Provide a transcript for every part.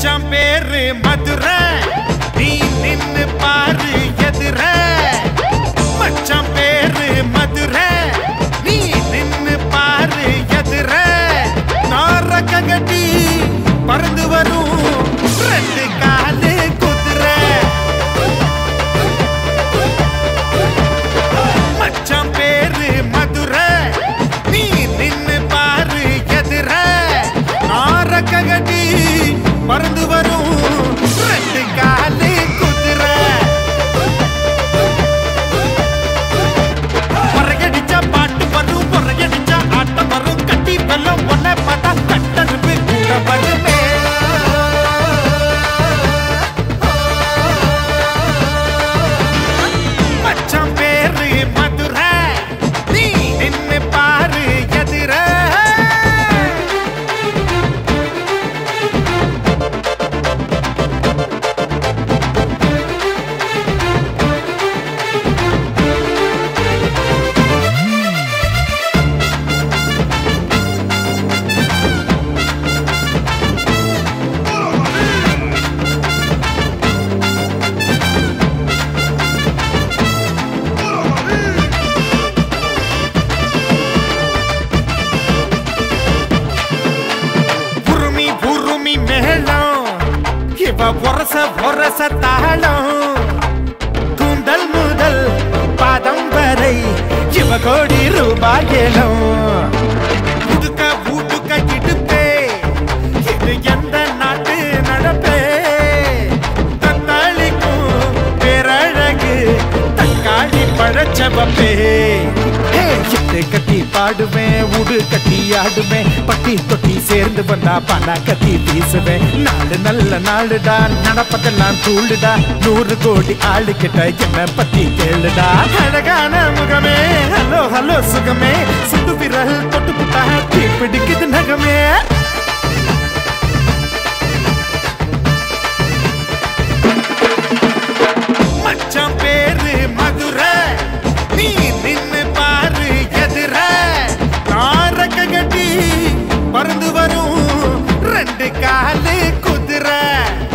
மச்சான் பேரு மதுரை நீ நின்னு பாரு எதிர மச்சான் பேரு மதுரை நீ நின்னு பாரு எதிர நாரக்க கட்டி பறந்து வரும் ரெண்டு காலு குதிரை மச்சான் பேரு மதுரை நீ நின்னு பாரு எதிர நாரக்க கட்டி பறந்து வரும் ரெண்டு காலு குதிரை பொறையடிச்சா பாட்டு வரும் பொறையடிச்சா ஆட்டம் வரும் கட்டி வெள்ளம் ஒன்ன பார்த்தா கட்டருப்பு கூட வருமே மச்சான் பேரு மதுரை நீ நின்னு பாரு எதிர புருமி புருமி மேளம் இவ பொரச பொரச தாளம் கூந்தல் முதல் பாதம் வரை இவ கோடி ரூபாய் ஏலம் புதுக்க பூட்டுக்க இடுப்பே இது எந்த நாட்டு நடப்பே தத்தாளிக்கும் பேரழகு தக்காளி பழச்சவப்பே ஹே, எட்டு கட்டி பாடுவேன் உடு கட்டி ஆடுவேன் பட்டி தொட்டி சேர்ந்து வந்தா பணா கத்தி வீசுவேன் நாலு நல்ல நாளுடா நடப்பதெல்லாம் தூளுடா நூறு கோடி ஆளு கிட்ட என்ன பத்தி கேளுடா அழகான முகமே ஹலோ ஹலோ சுகமே சுட்டு விரல் தொட்டு புட்டா தீ பிடிக்குது நகமே மச்சான் பேரு மதுரை நீ நின்னு பாரு எதிர நாரக்க கட்டி பறந்து வரும் ரெண்டு காலு குதிரை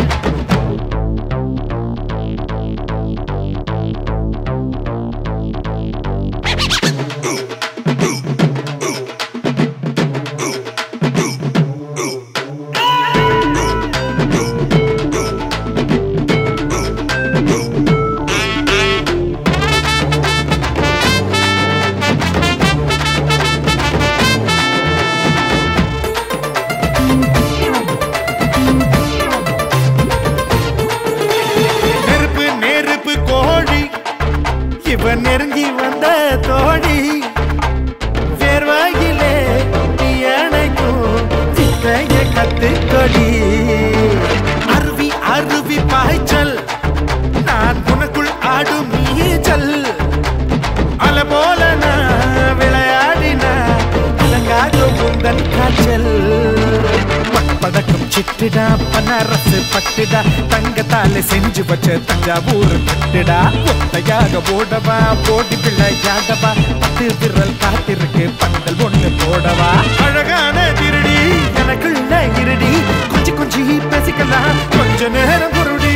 நெருப்பு நெருப்பு கோழி இவன் நெருங்கி வந்த தோழி வேர்வாயிலே நீ அணைக்கும் சித்தைய கத்து கொடி அருவி அருவி பாய்ச்சல் நான் உனக்குள் ஆடும் நீச்சல் அல போல நான் விளையாடினா அலங்காத முந்தன் காய்ச்சல் படக்கும் சிட்டுடா பனரசு பட்டுடா தங்கத்தால செஞ்சு வச்ச தஞ்சாவூர் பட்டுடா ஒத்தையாக ஓடவா போடி விளையாடவா பத்து விரல் காத்திருக்கு பந்தல் ஒண்ணு போடவா அழகான திருடி எனக்குள்ள இருடி கொஞ்சி கொஞ்சி பேசிக்கலாம் கொஞ்ச நேரம் குருடி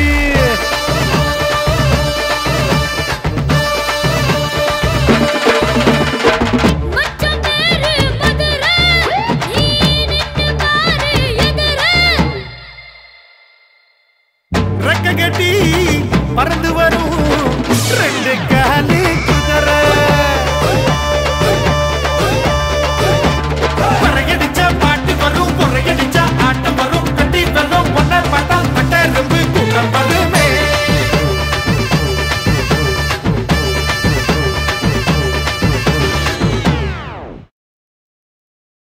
மச்சான் பேரு மதுரை நீ நின்னு பாரு எதிர ரெக்க கட்டி பறந்து வரும் ரெண்டு காலு